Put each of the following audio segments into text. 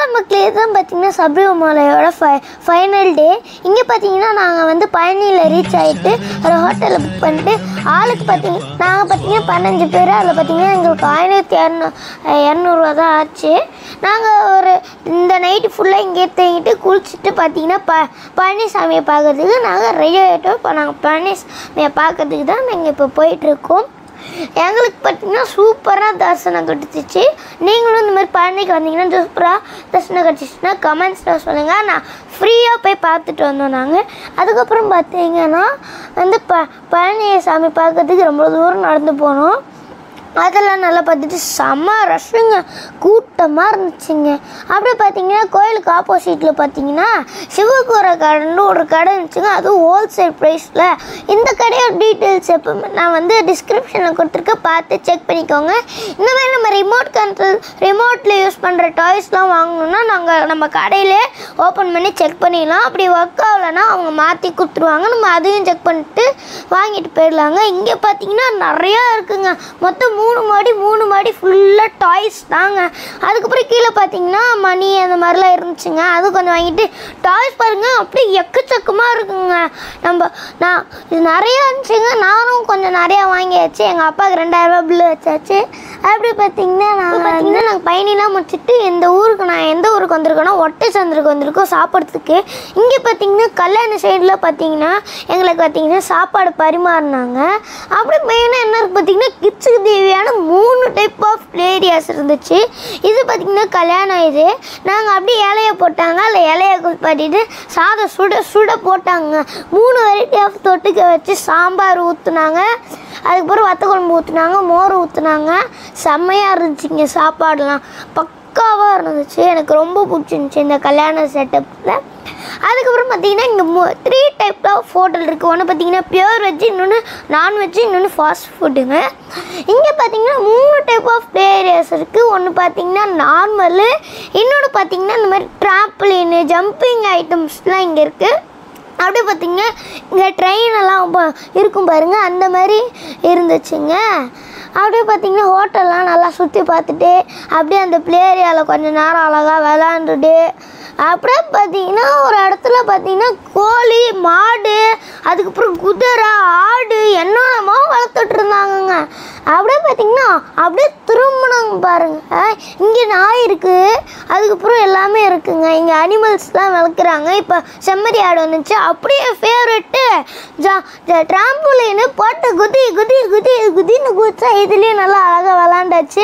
மக்களே தான் பார்த்தீங்கன்னா சபரிமலையோட ஃபை ஃபைனல் டே இங்கே பார்த்தீங்கன்னா நாங்கள் வந்து பழனியில் ரீச் ஆகிட்டு ஒரு ஹோட்டலில் புக் பண்ணிட்டு ஆளுக்கு பார்த்தீங்க நாங்கள் பார்த்தீங்கன்னா பதினஞ்சு பேர் அதில் பார்த்தீங்கன்னா எங்களுக்கு ஆயிரத்தி இரநூ இரநூறுவா தான் ஆச்சு நாங்கள் ஒரு இந்த நைட்டு ஃபுல்லாக இங்கே தங்கிட்டு குளிச்சுட்டு பார்த்தீங்கன்னா ப பழனிசாமியை பார்க்கறதுக்கு நாங்கள் ரெடி ஆகிட்டோம் இப்போ நாங்கள் பழனிசாமியை பார்க்கறதுக்கு தான் நாங்கள் இப்போ போயிட்டுருக்கோம் எங்களுக்கு பார்த்தீங்கன்னா சூப்பராக தரிசனம் கிடச்சிச்சு நீங்களும் இந்த மாதிரி பழனிக்கு வந்தீங்கன்னா சூப்பராக தரிசனம் கிடச்சிச்சுன்னா கமெண்ட்ஸில் சொல்லுங்கள் நான் ஃப்ரீயாக போய் பார்த்துட்டு வந்தோம் நாங்கள் அதுக்கப்புறம் பார்த்தீங்கன்னா வந்து ப பழனி சாமி பார்க்கறதுக்கு ரொம்ப தூரம் நடந்து போனோம் அதெல்லாம் நல்லா பார்த்துட்டு செம்ம ரஷ்ஷுங்க கூட்டமாக இருந்துச்சுங்க அப்படியே பார்த்தீங்கன்னா கோயிலுக்கு ஆப்போசிட்டில் பார்த்தீங்கன்னா சிவகூரை கடைன்னு ஒரு கடை இருந்துச்சுங்க அதுவும் ஹோல்சேல் ப்ரைஸில் இந்த கடையோட டீட்டெயில்ஸ் எப்பவுமே நான் வந்து டிஸ்கிரிப்ஷனில் கொடுத்துருக்கேன் பார்த்து செக் பண்ணிக்கோங்க இந்த மாதிரி நம்ம ரிமோட் கண்ட்ரோல் ரிமோட்டில் யூஸ் பண்ணுற டாய்ஸ்லாம் வாங்கணுன்னா நாங்கள் நம்ம கடையிலே ஓப்பன் பண்ணி செக் பண்ணிடலாம் அப்படி ஒர்க் ஆகலைன்னா அவங்க மாற்றி கொடுத்துருவாங்க நம்ம அதையும் செக் பண்ணிட்டு வாங்கிட்டு போயிடலாங்க இங்கே பார்த்தீங்கன்னா நிறையா இருக்குங்க மொத்தம் மூணு மாடி மூணு மாடி ஃபுல்லாக டாய்ஸ் தாங்க அதுக்கப்புறம் கீழே பார்த்தீங்கன்னா மணி அந்த மாதிரிலாம் இருந்துச்சுங்க அது கொஞ்சம் வாங்கிட்டு டாய்ஸ் பாருங்க அப்படியே எக்கச்சக்கமாக இருக்குங்க நம்ம நான் இது நிறையா இருந்துச்சுங்க நானும் கொஞ்சம் நிறையா வாங்கியாச்சு எங்கள் அப்பாவுக்கு ரெண்டாயிரரூபா பில்லு வச்சாச்சு அப்படி பார்த்தீங்கன்னா நாங்கள் பார்த்தீங்கன்னா நாங்கள் பயணிலாம் முடிச்சுட்டு இந்த ஊருக்கு நான் எந்த ஊருக்கு வந்திருக்கேன்னா ஒட்டச்சந்திரக்கு வந்திருக்கோம் சாப்பிட்றதுக்கு இங்கே பார்த்தீங்கன்னா கல்யாண சைடில் பார்த்தீங்கன்னா எங்களுக்கு பார்த்தீங்கன்னா சாப்பாடு பரிமாறினாங்க அப்படி மெயினாக என்ன இருக்கு பார்த்தீங்கன்னா கிட்ஸுக்கு தேவையான மூணு டைப் ஆஃப் ஏரியாஸ் இருந்துச்சு இது பார்த்தீங்கன்னா கல்யாணம் இது நாங்கள் அப்படியே இலைய போட்டாங்க அதில் இலைய குளிப்பாட்டிட்டு சாதம் சுட சுட போட்டாங்க மூணு வெரைட்டி ஆஃப் தொட்டுக்க வச்சு சாம்பார் ஊற்றுனாங்க அதுக்கப்புறம் வத்த குழம்பு ஊற்றுனாங்க மோர் ஊற்றுனாங்க செம்மையாக இருந்துச்சுங்க சாப்பாடுலாம் பக்காவாக இருந்துச்சு எனக்கு ரொம்ப பிடிச்சிருந்துச்சி இந்த கல்யாண செட்டப்பில் அதுக்கப்புறம் பார்த்தீங்கன்னா இங்கே மூ த்ரீ டைப் ஆஃப் ஹோட்டல் இருக்குது ஒன்று பார்த்தீங்கன்னா பியூர் வெஜ் இன்னொன்று நான்வெஜ் இன்னொன்று ஃபாஸ்ட் ஃபுட்டுங்க இங்கே பார்த்தீங்கன்னா மூணு டைப் ஆஃப் ப்ளே ஏரியாஸ் இருக்குது ஒன்று பார்த்தீங்கன்னா நார்மலு இன்னொன்று பார்த்தீங்கன்னா இந்த மாதிரி ட்ராப்லின்னு ஜம்பிங் ஐட்டம்ஸ்லாம் இங்கே இருக்குது அப்படியே பார்த்தீங்க இங்கே ட்ரெயின் எல்லாம் ப- இருக்கும் பாருங்க அந்த மாதிரி இருந்துச்சுங்க அப்படியே பார்த்தீங்கன்னா ஹோட்டல்லாம் நல்லா சுற்றி பார்த்துட்டு அப்படியே அந்த ப்ளே ஏரியாவில் கொஞ்சம் நேரம் அழகாக விளாண்டுட்டு அப்படியே பார்த்தீங்கன்னா ஒரு இடத்துல பார்த்தீங்கன்னா கோழி மாடு அதுக்கப்புறம் குதிரை ஆடு என்னென்னமோ வளர்த்துட்டு இருந்தாங்கங்க அப்படியே பார்த்தீங்கன்னா அப்படியே திரும்பினாங்க பாருங்க இங்கே நாய் இருக்குது அதுக்கப்புறம் எல்லாமே இருக்குங்க இங்கே அனிமல்ஸ்லாம் வளர்க்குறாங்க இப்போ செம்மறி ஆடு வந்துச்சு அப்படியே ஃபேவரெட்டு ஜா ட்ராம்புலின்னு போட்டு குதி குதி குதி குதின்னு குதிச்சா இதுலேயும் நல்லா அழகாக விளாண்டாச்சு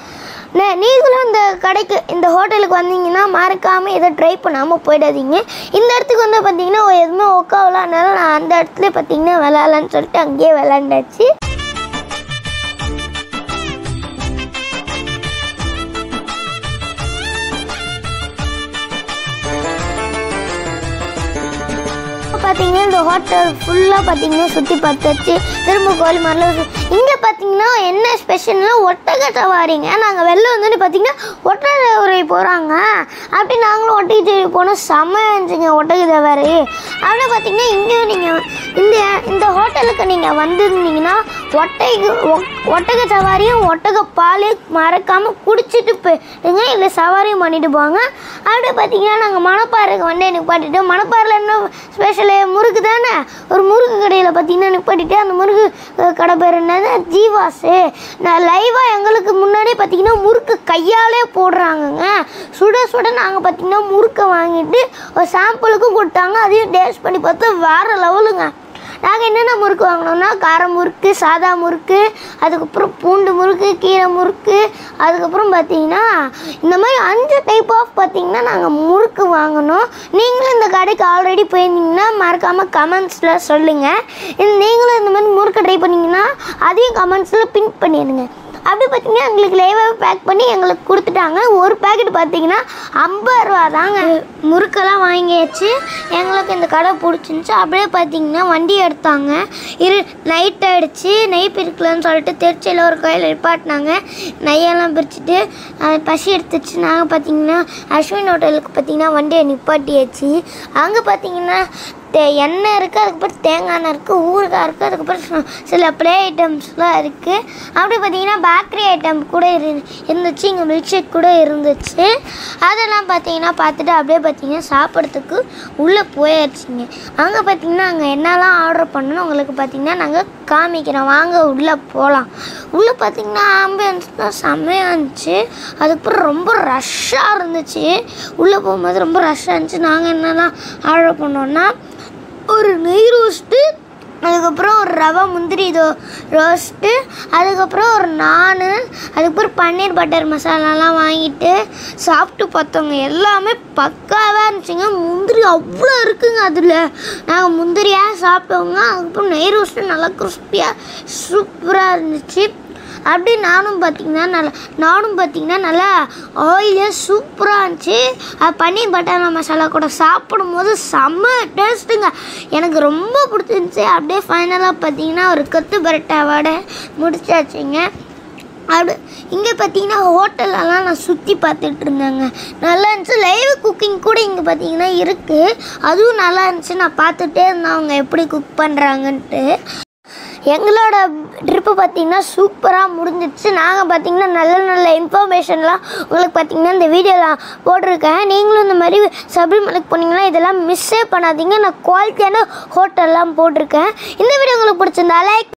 நே- நீங்களும் இந்த கடைக்கு இந்த ஹோட்டலுக்கு வந்தீங்கன்னா மறக்காமல் இதை ட்ரை பண்ணாமல் போயிடாதீங்க இந்த இடத்துக்கு வந்து பார்த்தீங்கன்னா எதுவுமே ஒக்காவலானால நான் அந்த இடத்துல பார்த்தீங்கன்னா விளாட்லான்னு சொல்லிட்டு அங்கேயே விளாண்டாச்சு பார்த்தீங்கன்னா இந்த ஹோட்டல் ஃபுல்லாக பார்த்தீங்கன்னா சுற்றி பார்த்தாச்சு திரும்ப கோயில் மாதிரிலாம் இங்கே பார்த்தீங்கன்னா என்ன ஸ்பெஷல்னா ஒட்டக சவாரிங்க நாங்கள் வெளில வந்துட்டு பார்த்தீங்கன்னா ஒட்டக சவாரி போகிறாங்க அப்படி நாங்களும் ஒட்டக சவாரி போனோம் செம்ம இருந்துச்சுங்க ஒட்டக சவாரி அப்படியே பார்த்தீங்கன்னா இங்கேயும் நீங்கள் இந்த இந்த ஹோட்டலுக்கு நீங்கள் வந்திருந்தீங்கன்னா ஒட்டக ஒ- ஒட்டக சவாரியும் ஒட்டக பாலையும் மறக்காமல் குடிச்சிட்டு போயிடுங்க இல்லை சவாரியும் பண்ணிட்டு போவாங்க அப்படியே பார்த்தீங்கன்னா நாங்கள் மணப்பாறைக்கு வந்து நிப்பாட்டிட்டு மணப்பாறையில் என்ன ஸ்பெஷலு முறுக்கு தானே ஒரு முறுக்கு கடையில் பார்த்தீங்கன்னா நிப்பாட்டிட்டு அந்த முறுக்கு அஹ், கடை பேர் என்னது ஜீவாஸு நான் லைவாக எங்களுக்கு முன்னாடியே பார்த்தீங்கன்னா முறுக்கு கையாலே போடுறாங்கங்க சுட சுட நாங்கள் பார்த்தீங்கன்னா முறுக்கை வாங்கிட்டு ஒரு சாம்பிளுக்கும் கொடுத்தாங்க அதையும் டேஸ்ட் பண்ணி பார்த்தா வேறு லெவலுங்க நாங்கள் என்னென்ன முறுக்கு வாங்கினோம்னா கார முறுக்கு சாதா முறுக்கு அதுக்கப்புறம் பூண்டு முறுக்கு கீரை முறுக்கு அதுக்கப்புறம் பார்த்தீங்கன்னா இந்த மாதிரி அஞ்சு டைப் ஆஃப் பார்த்தீங்கன்னா நாங்கள் முறுக்கு வாங்கினோம் நீங்களும் இந்த கடைக்கு ஆல்ரெடி போயிருந்தீங்கன்னா மறக்காமல் கமெண்ட்ஸில் சொல்லுங்கள் இந்த நீங்களும் இந்த மாதிரி முறுக்கு ட்ரை பண்ணீங்கன்னா அதையும் கமெண்ட்ஸில் பின் பண்ணிடுங்க அப்படி பார்த்தீங்கன்னா எங்களுக்கு லைவாக பேக் பண்ணி எங்களுக்கு கொடுத்துட்டாங்க ஒரு பேக்கெட் பார்த்தீங்கன்னா ஐம்பது ரூபா தாங்க முறுக்கெல்லாம் வாங்கியாச்சு எங்களுக்கு இந்த கடை பிடிச்சிருந்துச்சு அப்படியே பார்த்தீங்கன்னா வண்டி எடுத்தாங்க இரு நைட் ஆகிடுச்சு நெய் பிரிக்கலன்னு சொல்லிட்டு திருச்சியில் ஒரு கோயில் நிப்பாட்டினாங்க நெய்யெல்லாம் பிரிச்சுட்டு அஹ், பசி எடுத்துச்சு நாங்கள் பார்த்தீங்கன்னா அஸ்வின் ஹோட்டலுக்கு பார்த்தீங்கன்னா வண்டியை நிப்பாட்டியாச்சு அங்கே பார்த்தீங்கன்னா தே எண்ணெய் இருக்குது அதுக்கப்புறம் தேங்காய் எண்ணெய் இருக்குது ஊறுகாய் இருக்குது அதுக்கப்புறம் ச- சில ப்ளே ஐட்டம்ஸ்லாம் இருக்குது அப்படி பார்த்தீங்கன்னா பேக்கரி ஐட்டம் கூட இரு இருந்துச்சு இங்கே மில்க் ஷேக் கூட இருந்துச்சு அதெல்லாம் பார்த்தீங்கன்னா பார்த்துட்டு அப்படியே பார்த்தீங்கன்னா சாப்பிட்றதுக்கு உள்ளே போயாச்சுங்க அங்கே பார்த்தீங்கன்னா அங்கே என்னெல்லாம் ஆர்டர் பண்ணணும் உங்களுக்கு பார்த்தீங்கன்னா நாங்கள் காமிக்கிறோம் வாங்க உள்ளே போகலாம் உள்ளே பார்த்தீங்கன்னா ஆம்பியன்ஸ் தான் செம்மையாக இருந்துச்சு அதுக்கப்புறம் ரொம்ப ரஷ்ஷாக இருந்துச்சு உள்ளே போகும்போது ரொம்ப ரஷ்ஷாக இருந்துச்சு நாங்கள் என்னெல்லாம் ஆர்டர் பண்ணோன்னா ஒரு நெய் ரோஸ்ட்டு அதுக்கப்புறம் ஒரு ரவை முந்திரி இதோ ரோஸ்ட்டு அதுக்கப்புறம் ஒரு நான் அதுக்கப்புறம் பன்னீர் பட்டர் மசாலாலாம் வாங்கிட்டு சாப்பிட்டு பார்த்தோங்க எல்லாமே பக்காவாக இருந்துச்சுங்க முந்திரி அவ்வளோ இருக்குங்க அதில் நாங்கள் முந்திரியாக சாப்பிட்டோங்க அதுக்கப்புறம் நெய் ரோஸ்ட்டு நல்லா கிறிஸ்பியாக சூப்பராக இருந்துச்சு அப்படி நானும் பார்த்தீங்கன்னா நல்லா நானும் பார்த்தீங்கன்னா நல்லா ஆயிலியாக சூப்பராக இருந்துச்சு அது பன்னீர் பட்டாணி மசாலா கூட சாப்பிடும்போது செம்ம டேஸ்ட்டுங்க எனக்கு ரொம்ப பிடிச்சிருந்துச்சி அப்படியே ஃபைனலாக பார்த்தீங்கன்னா ஒரு கொத்து பரோட்டாவோட முடிச்சாச்சுங்க அப்படி இங்கே பார்த்தீங்கன்னா ஹோட்டலெல்லாம் நான் சுற்றி பார்த்துட்டு இருந்தேங்க நல்லா இருந்துச்சு லைவ் குக்கிங் கூட இங்கே பார்த்தீங்கன்னா இருக்குது அதுவும் நல்லா இருந்துச்சு நான் பார்த்துட்டே இருந்தேன் அவங்க எப்படி குக் பண்ணுறாங்கன்ட்டு எங்களோட ட்ரிப்பு பார்த்தீங்கன்னா சூப்பராக முடிஞ்சிடுச்சு நாங்கள் பார்த்தீங்கன்னா நல்ல நல்ல இன்ஃபர்மேஷன்லாம் உங்களுக்கு பார்த்தீங்கன்னா இந்த வீடியோலாம் போட்டிருக்கேன் நீங்களும் இந்த மாதிரி சபரிமலைக்கு போனீங்கன்னா இதெல்லாம் மிஸ்ஸே பண்ணாதீங்க நான் குவாலிட்டியான ஹோட்டல்லாம் போட்டிருக்கேன் இந்த வீடியோ உங்களுக்கு பிடிச்சிருந்தா லைக்